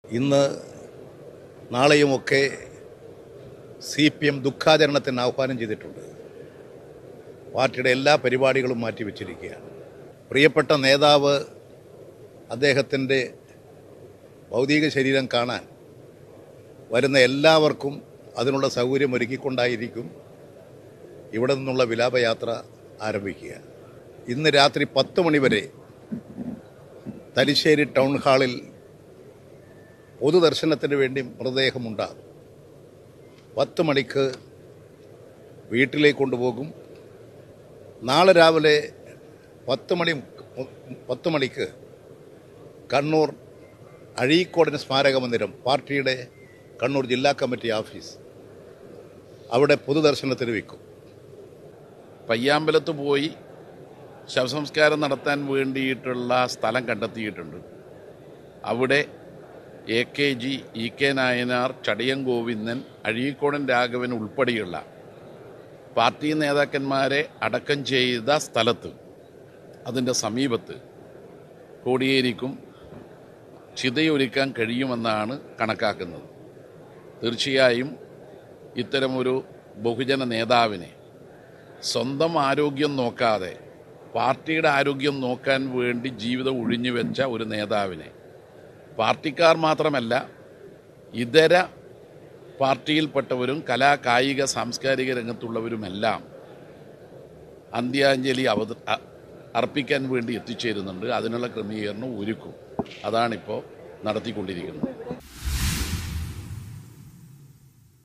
ഇന്ന് നാളെയുമൊക്കെ C P M ദുഃഖാചരണത്തിന് ആഹ്വാനം ചെയ്തിട്ടുണ്ട് പാർട്ടിയുടെ എല്ലാ പരിപാടികളും മാറ്റിവെച്ചിരിക്കുകയാണ് പ്രിയപ്പെട്ട നേതാവ് അദ്ദേഹത്തിൻ്റെ ഭൗതിക ശരീരം കാണാൻ വരുന്ന എല്ലാവർക്കും അതിനുള്ള സൗകര്യം ഒരുക്കിക്കൊണ്ടായിരിക്കും ഇവിടെ നിന്നുള്ള വിലാപയാത്ര ആരംഭിക്കുക ഇന്ന് രാത്രി പത്ത് മണിവരെ തലശ്ശേരി ടൗൺ ഹാളിൽ പൊതുദർശനത്തിന് വേണ്ടി മൃതദേഹമുണ്ടാകും പത്ത് മണിക്ക് വീട്ടിലേക്ക് കൊണ്ടുപോകും നാളെ രാവിലെ പത്ത് മണി പത്ത് മണിക്ക് കണ്ണൂർ അഴീക്കോടിന് സ്മാരക മന്ദിരം പാർട്ടിയുടെ കണ്ണൂർ ജില്ലാ കമ്മിറ്റി ഓഫീസ് അവിടെ പൊതുദർശനത്തിന് വെക്കും പയ്യാമ്പലത്ത് പോയി ശവസംസ്കാരം നടത്താൻ വേണ്ടിയിട്ടുള്ള സ്ഥലം കണ്ടെത്തിയിട്ടുണ്ട് അവിടെ A K G E K Nayanar Chadayan Govindan Azhikodan Raghavan ഉൾപ്പെടെയുള്ള പാർട്ടി നേതാക്കന്മാരെ അടക്കം ചെയ്ത സ്ഥലത്ത് അതിൻ്റെ സമീപത്ത് കോടിയേരിക്കും ചിതയൊരുക്കാൻ കഴിയുമെന്നാണ് കണക്കാക്കുന്നത് തീർച്ചയായും ഇത്തരമൊരു ബഹുജന നേതാവിനെ സ്വന്തം ആരോഗ്യം നോക്കാതെ പാർട്ടിയുടെ ആരോഗ്യം നോക്കാൻ വേണ്ടി ജീവിതം ഒഴിഞ്ഞു വെച്ച ഒരു നേതാവിനെ പാർട്ടിക്കാർ മാത്രമല്ല ഇതര പാർട്ടിയിൽപ്പെട്ടവരും കലാ കായിക സാംസ്കാരിക രംഗത്തുള്ളവരുമെല്ലാം അന്ത്യാഞ്ജലി അവത അ- അർപ്പിക്കാൻ വേണ്ടി എത്തിച്ചേരുന്നുണ്ട് അതിനുള്ള ക്രമീകരണം ഒരുക്കും അതാണിപ്പോൾ നടത്തിക്കൊണ്ടിരിക്കുന്നത്